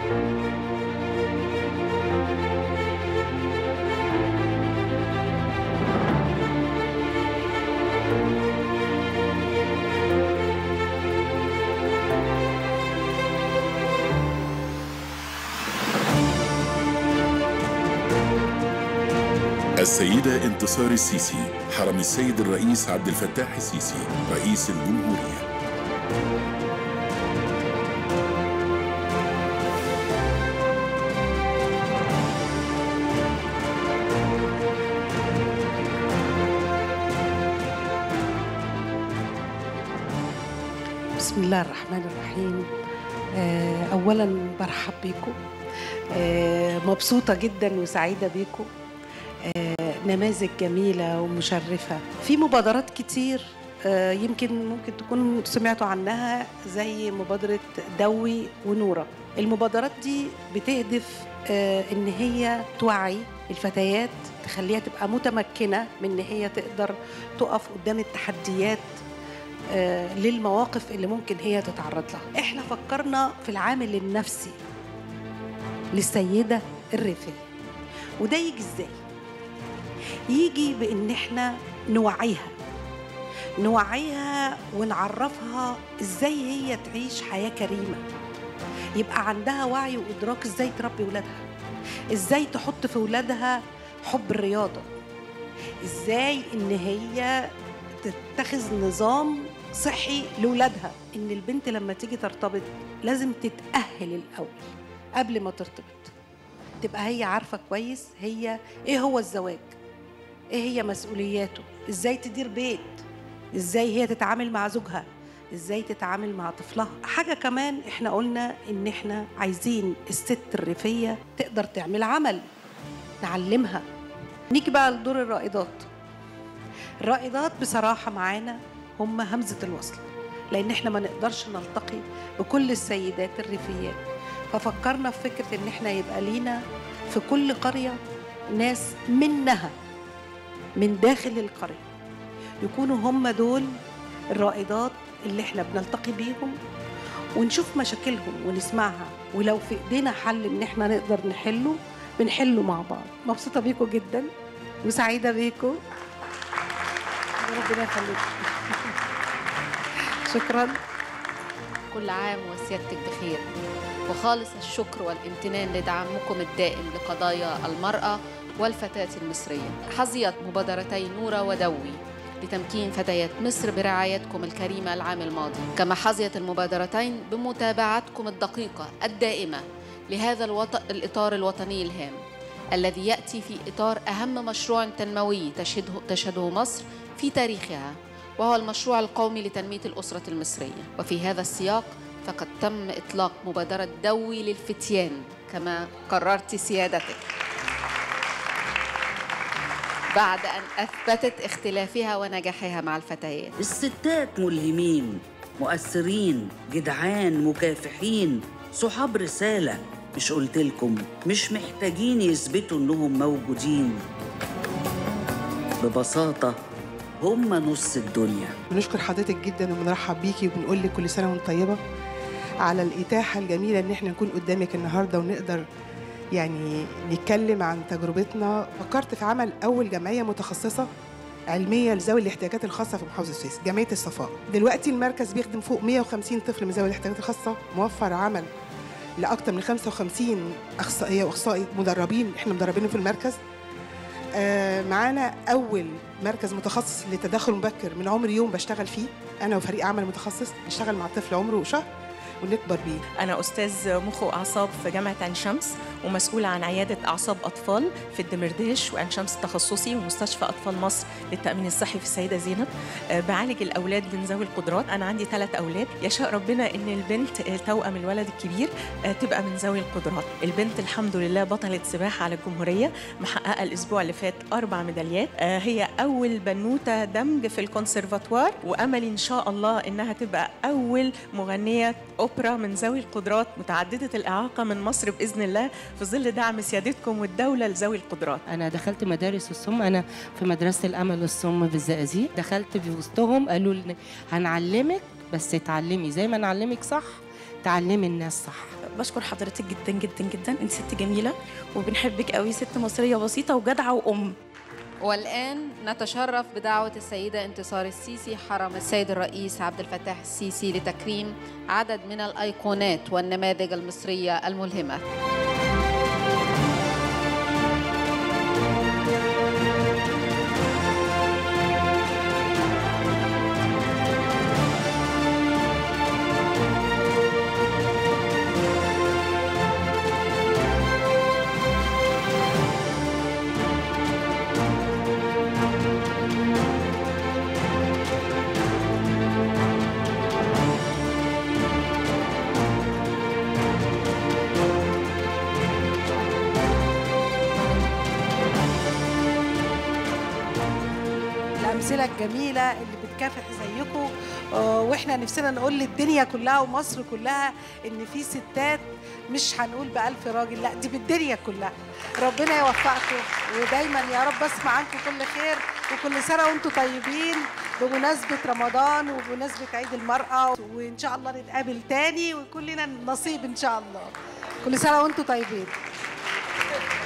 السيدة انتصار السيسي حرم السيد الرئيس عبد الفتاح السيسي رئيس الجمهورية بسم الله الرحمن الرحيم آه، اولا برحب بيكم آه، مبسوطه جدا وسعيده بيكم آه، نماذج جميله ومشرفه في مبادرات كتير آه، يمكن ممكن تكونوا سمعتوا عنها زي مبادره دوي ونوره المبادرات دي بتهدف آه، ان هي توعي الفتيات تخليها تبقى متمكنه من ان هي تقدر تقف قدام التحديات آه، للمواقف اللي ممكن هي تتعرض لها احنا فكرنا في العامل النفسي للسيدة الريفية وده يجي ازاي يجي بان احنا نوعيها نوعيها ونعرفها ازاي هي تعيش حياة كريمة يبقى عندها وعي وادراك ازاي تربي ولادها ازاي تحط في ولادها حب الرياضة ازاي ان هي تتخذ نظام صحي لولادها ان البنت لما تيجي ترتبط لازم تتأهل الاول قبل ما ترتبط تبقى هي عارفة كويس هي ايه هو الزواج ايه هي مسؤولياته ازاي تدير بيت ازاي هي تتعامل مع زوجها ازاي تتعامل مع طفلها حاجة كمان احنا قلنا ان احنا عايزين الست الريفية تقدر تعمل عمل نعلمها نيجي بقى لدور الرائدات الرائدات بصراحة معانا هم همزة الوصل لأن احنا ما نقدرش نلتقي بكل السيدات الريفيات ففكرنا في فكرة إن احنا يبقى لينا في كل قرية ناس منها من داخل القرية يكونوا هم دول الرائدات اللي احنا بنلتقي بيهم ونشوف مشاكلهم ونسمعها ولو في ايدينا حل ان احنا نقدر نحله بنحله مع بعض مبسوطة بيكم جدا وسعيدة بيكم ربنا يخليك شكرا كل عام وسيادتك بخير وخالص الشكر والامتنان لدعمكم الدائم لقضايا المرأة والفتاة المصرية حظيت مبادرتي نورة ودوي لتمكين فتيات مصر برعايتكم الكريمة العام الماضي كما حظيت المبادرتين بمتابعتكم الدقيقة الدائمة لهذا الوط... الإطار الوطني الهام الذي يأتي في إطار أهم مشروع تنموي تشهده, تشهده مصر في تاريخها وهو المشروع القومي لتنمية الأسرة المصرية وفي هذا السياق فقد تم إطلاق مبادرة دوي للفتيان كما قررت سيادتك بعد أن أثبتت اختلافها ونجاحها مع الفتيات الستات ملهمين مؤثرين جدعان مكافحين صحاب رسالة مش قلتلكم مش محتاجين يثبتوا انهم موجودين ببساطة هم نص الدنيا بنشكر حضرتك جدا وبنرحب بيكي وبنقول لك كل سنه وانت طيبه على الاتاحه الجميله ان احنا نكون قدامك النهارده ونقدر يعني نتكلم عن تجربتنا فكرت في عمل اول جمعيه متخصصه علميه لذوي الاحتياجات الخاصه في محافظه السويس جمعيه الصفاء دلوقتي المركز بيخدم فوق 150 طفل من ذوي الاحتياجات الخاصه موفر عمل لاكثر من 55 اخصائيه واخصائي مدربين احنا مدربينهم في المركز آه، معانا اول مركز متخصص للتدخل المبكر من عمر يوم بشتغل فيه انا وفريق عمل متخصص نشتغل مع طفل عمره شهر ونكبر بيه أنا أستاذ مخ وأعصاب في جامعة عين شمس ومسؤولة عن عيادة أعصاب أطفال في الدمرداش وعين شمس التخصصي ومستشفى أطفال مصر للتأمين الصحي في السيدة زينب أه، بعالج الأولاد من ذوي القدرات أنا عندي ثلاث أولاد يشاء ربنا إن البنت أه، توأم الولد الكبير أه، تبقى من ذوي القدرات البنت الحمد لله بطلة سباحة على الجمهورية محققة الأسبوع اللي فات أربع ميداليات أه، هي أول بنوتة دمج في الكونسرفاتوار وأملي إن شاء الله إنها تبقى أول مغنية أوبرا من ذوي القدرات متعددة الإعاقة من مصر بإذن الله في ظل دعم سيادتكم والدولة لذوي القدرات انا دخلت مدارس الصم انا في مدرسه الامل الصم في الزقازيق دخلت في وسطهم قالوا لي هنعلمك بس تعلمي زي ما نعلمك صح تعلمي الناس صح بشكر حضرتك جدا جدا جدا انت ست جميله وبنحبك قوي ست مصريه بسيطه وجدعه وام والآن نتشرف بدعوة السيدة انتصار السيسي حرم السيد الرئيس عبد الفتاح السيسي لتكريم عدد من الأيقونات والنماذج المصرية الملهمة الأمثلة الجميلة اللي بتكافح زيكم آه، واحنا نفسنا نقول للدنيا كلها ومصر كلها ان في ستات مش هنقول بألف راجل لا دي بالدنيا كلها ربنا يوفقكم ودايما يا رب اسمع عنكم كل خير وكل سنة وانتم طيبين بمناسبة رمضان وبمناسبة عيد المرأة وإن شاء الله نتقابل تاني ويكون لنا نصيب إن شاء الله كل سنة وانتم طيبين